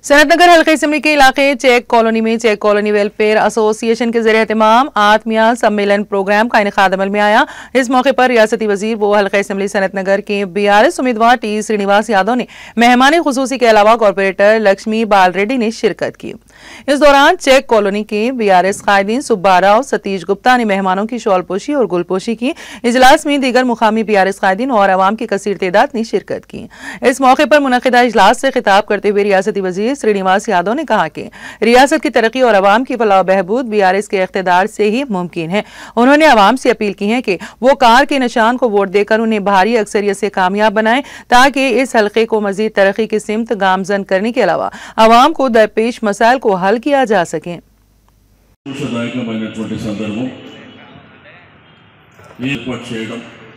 सनतनगर हल्के असम्बली के इलाके चेक कॉलोनी में चेक कॉलोनी वेलफेयर एसोसिएशन के जरिए तमाम आत्मिया सम्मेलन प्रोग्राम का इनका अमल में आया इस मौके पर रियासती वजीर वो हल्के असम्बली सनतनगर के बी आर एस उम्मीदवार टी श्रीनिवास यादव ने मेहमान खसूसी के अलावा कॉरपोरेटर लक्ष्मी बाल रेड्डी ने शिरकत की इस दौरान चेक कॉलोनी के बी आर एस कायदीन सुब्बा राव सतीश गुप्ता ने मेहमानों की शॉलपोशी और गुलपोशी की इजलास में दीगर मुकामी बी आर एस कायदीन और आवाम की कसर तादाद ने शिरकत की इस मौके पर मुनदा इजलास से खिताब करते हुए रियासती वजीर श्रीनिवास यादव ने कहा कि रियासत की तरक्की और आवाम की फलाह बहबूद बी आर एस के इकतदार से ही मुमकिन है उन्होंने आवाम से अपील की है कि वो कार के निशान को वोट देकर उन्हें भारी अक्सरियत से कामयाब बनाएं ताकि इस हल्के को मजीद तरक्की की सिमत गामजन करने के अलावा आवाम को दरपेश मसाइल को हल किया जा सके సంతోషదాయకమైనటువంటి సందర్భం ఏర్పాటు చేయడం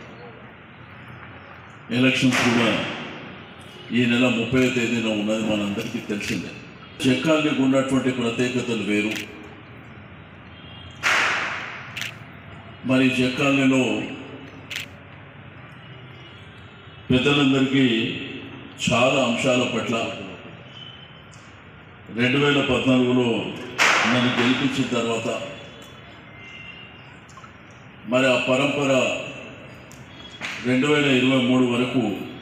ఎలక్షన్స్ కూడా ఈ నెల ముప్పై తేదీన ఉన్నది మనందరికీ తెలిసిందే చెక్కానికి ఉన్నటువంటి ప్రత్యేకతలు వేరు మరి చెక్కాలలో పెద్దలందరికీ చాలా అంశాల పట్ల రెండు వేల పద్నాలుగులో నన్ను గెలిపించిన తర్వాత మరి ఆ పరంపర రెండు వేల ఇరవై మూడు వరకు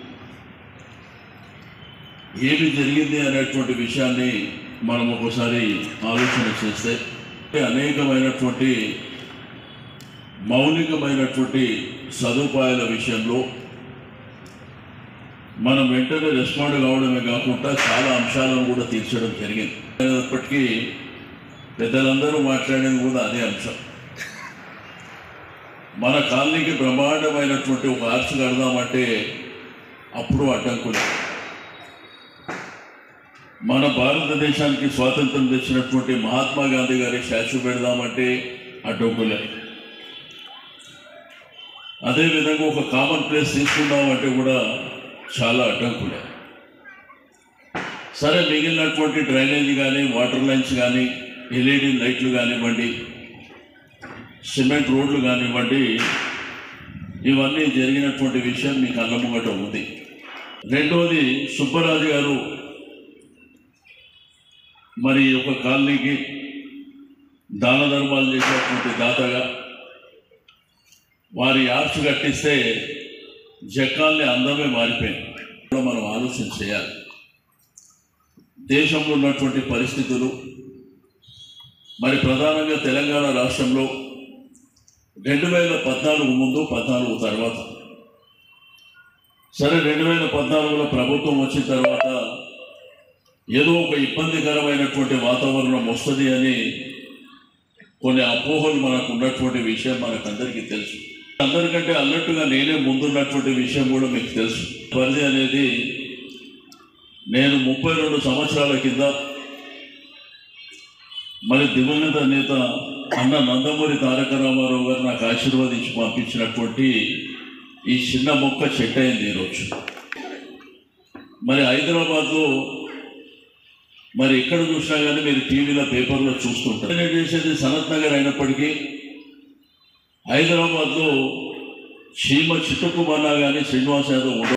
ఏమి జరిగింది అనేటువంటి విషయాన్ని మనం ఒకసారి ఆలోచన చేస్తే అనేకమైనటువంటి మౌలికమైనటువంటి సదుపాయాల విషయంలో మనం వెంటనే రెస్పాండ్ కావడమే కాకుండా చాలా అంశాలను కూడా తీర్చడం జరిగింది అయినప్పటికీ పెద్దలందరూ మాట్లాడేది కూడా అదే అంశం మన కాలనీకి బ్రహ్మాండమైనటువంటి ఒక ఆర్చ్ కడదామంటే అప్పుడు అడ్డంకులే మన భారతదేశానికి స్వాతంత్రం తెచ్చినటువంటి మహాత్మా గాంధీ గారి స్టాచ్యూ పెడదామంటే అడ్డంకులే అదేవిధంగా ఒక కామన్ ప్లేస్ తీసుకుందామంటే కూడా చాలా అడ్డంకులే సరే మిగిలినటువంటి డ్రైనేజ్ కానీ వాటర్ లైన్స్ కానీ ఎల్ఈడి లైట్లు కానివ్వండి సిమెంట్ రోడ్లు కానివ్వండి ఇవన్నీ జరిగినటువంటి విషయం మీకు అల్లముగట ఉంది రెండవది సుబ్బరాజు గారు మరి ఒక కాలనీకి దాన ధర్మాలు చేసినటువంటి దాతగా వారి ఆర్చ్ కట్టిస్తే జక్కాల్ని అందమే మారిపోయింది కూడా మనం ఆలోచన చేయాలి దేశంలో ఉన్నటువంటి పరిస్థితులు మరి ప్రధానంగా తెలంగాణ రాష్ట్రంలో రెండు వేల పద్నాలుగు ముందు పద్నాలుగు తర్వాత సరే రెండు వేల పద్నాలుగులో ప్రభుత్వం వచ్చిన తర్వాత ఏదో ఒక ఇబ్బందికరమైనటువంటి వాతావరణం వస్తుంది అని కొన్ని అపోహలు మనకు ఉన్నటువంటి విషయం మనకందరికీ తెలుసు అందరికంటే అన్నట్టుగా నేనే ముందున్నటువంటి విషయం కూడా మీకు తెలుసు పరిధి అనేది నేను ముప్పై రెండు సంవత్సరాల కింద మరి దివంగత నేత అన్న నందమూరి తారక రామారావు గారు నాకు ఆశీర్వదించి పంపించినటువంటి ఈ చిన్న మొక్క చెట్టు అయింది ఈరోజు మరి హైదరాబాద్లో మరి ఎక్కడ చూసినా కానీ మీరు టీవీలో పేపర్లో చూస్తుంటారు నేను చేసేది సనత్ నగర్ అయినప్పటికీ హైదరాబాద్లో చీమ చిట్టుకుమన్నా కానీ శ్రీనివాస్ యాదవ్ ఉండ